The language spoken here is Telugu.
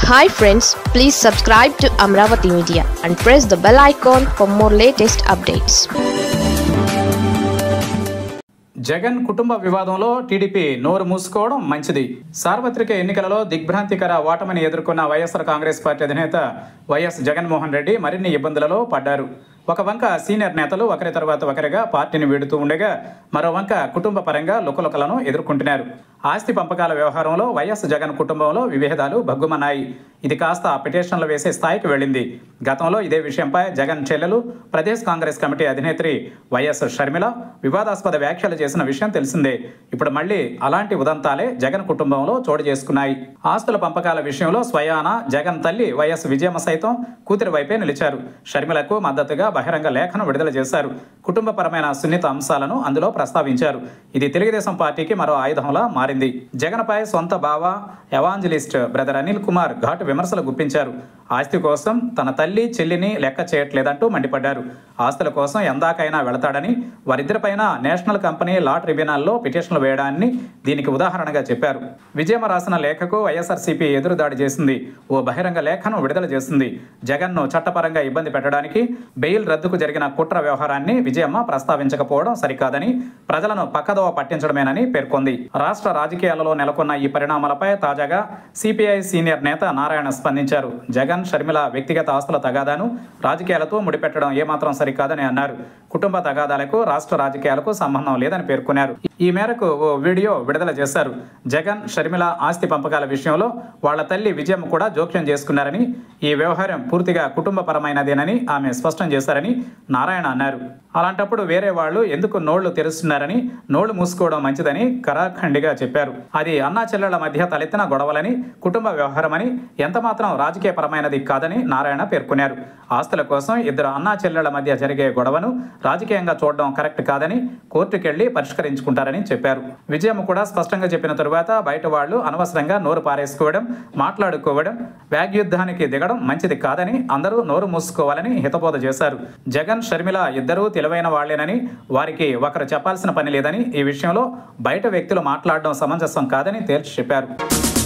hi friends please subscribe to Amaravati media and press the bell icon for more latest updates Jagan కుటుంబ వివాదంలో టీడీపీ నోరు మూసుకోవడం మంచిది సార్వత్రిక ఎన్నికలలో దిగ్భ్రాంతికర ఓటమిని ఎదుర్కొన్న వైఎస్ఆర్ కాంగ్రెస్ పార్టీ అధినేత వైఎస్ జగన్మోహన్ రెడ్డి మరిన్ని ఇబ్బందులలో పడ్డారు ఒక వంక సీనియర్ నేతలు ఒకరి తర్వాత ఒకరిగా పార్టీని వీడుతూ ఉండగా మరో వంక కుటుంబ పరంగా లుకలుకలను ఎదుర్కొంటున్నారు ఆస్తి పంపకాల వ్యవహారంలో వైఎస్ జగన్ కుటుంబంలో విభేదాలు భగ్గుమన్నాయి ఇది కాస్త పిటిషన్లు వేసే స్థాయికి వెళ్ళింది గతంలో ఇదే విషయంపై జగన్ చెల్లెలు ప్రదేశ్ కాంగ్రెస్ కమిటీ అధినేత్రి వైఎస్ షర్మిల వివాదాస్పద వ్యాఖ్యలు చేసిన విషయం తెలిసిందే ఇప్పుడు మళ్ళీ అలాంటి ఉదంతాలే జగన్ కుటుంబంలో చోటు చేసుకున్నాయి ఆస్తుల పంపకాల విషయంలో స్వయాన జగన్ తల్లి వైఎస్ విజయమ్మ సైతం కూతురి వైపే నిలిచారు షర్మిలకు మద్దతుగా బహిరంగ లేఖను విడుదల చేశారు కుటుంబపరమైన సున్నిత అంశాలను అందులో ప్రస్తావించారు ఇది తెలుగుదేశం పార్టీకి మరో ఆయుధంలా మారింది జగన్పై సొంత బావ ఎవాంజలిస్ట్ బ్రదర్ అనిల్ కుమార్ ఘాటు విమర్శలు గుప్పించారు ఆస్తి కోసం తన తల్లి చెల్లిని లెక్క చేయట్లేదంటూ మండిపడ్డారు ఆస్తుల కోసం ఎందాకైనా వెళతాడని వారిద్దరిపైన నేషనల్ కంపెనీ లా ట్రిబ్యునల్లో పిటిషన్లు వేయడాన్ని దీనికి ఉదాహరణగా చెప్పారు విజయమ్మ రాసిన లేఖకు వైఎస్ఆర్సీపీ ఎదురుదాడి చేసింది ఓ బహిరంగ లేఖను విడుదల చేసింది జగన్ను చట్టపరంగా ఇబ్బంది పెట్టడానికి బెయిల్ రద్దుకు జరిగిన కుట్ర వ్యవహారాన్ని విజయమ్మ ప్రస్తావించకపోవడం సరికాదని ప్రజలను పక్కదోవ పట్టించడమేనని పేర్కొంది రాష్ట్ర రాజకీయాలలో నెలకొన్న ఈ పరిణామాలపై తాజాగా సిపిఐ సీనియర్ నేత నారాయణ స్పందించారు జగన్ షర్మిల వ్యక్తిగత ఆస్తుల తగాదాను రాజకీయాలతో ముడిపెట్టడం ఏమాత్రం సరికాదని అన్నారు కుటుంబ తగాదాలకు రాష్ట్ర రాజకీయాలకు సంబంధం లేదని పేర్కొన్నారు ఈ మేరకు ఓ వీడియో విడుదల చేశారు జగన్ షర్మిల ఆస్తి పంపకాల విషయంలో వాళ్ళ తల్లి విజయం కూడా జోక్యం చేసుకున్నారని ఈ వ్యవహారం పూర్తిగా కుటుంబపరమైనదేనని ఆమె స్పష్టం చేశారని నారాయణ అన్నారు అలాంటప్పుడు వేరే వాళ్ళు ఎందుకు నోళ్లు తెరుస్తున్నారని నోళ్లు మూసుకోవడం మంచిదని కరాఖండిగా చెప్పారు అది అన్నా చెల్లెళ్ల మధ్య తలెత్తిన గొడవలని కుటుంబ వ్యవహారమని ఎంతమాత్రం రాజకీయపరమైనది కాదని నారాయణ పేర్కొన్నారు ఆస్తుల కోసం ఇద్దరు అన్నా చెల్లెళ్ల మధ్య జరిగే గొడవను రాజకీయంగా చూడడం కరెక్ట్ కాదని కోర్టుకెళ్లి పరిష్కరించుకుంటారని చెప్పారు విజయం కూడా స్పష్టంగా చెప్పిన తరువాత బయట వాళ్ళు అనవసరంగా నోరు పారేసుకోవడం మాట్లాడుకోవడం వ్యాగ్యుద్ధానికి దిగడం మంచిది కాదని అందరూ నోరు మూసుకోవాలని హితబోధ చేశారు జగన్ షర్మిల ఇద్దరూ తెలివైన వాళ్లేనని వారికి ఒకరు చెప్పాల్సిన పని లేదని ఈ విషయంలో బయట వ్యక్తులు మాట్లాడడం సమంజసం కాదని తేల్చి చెప్పారు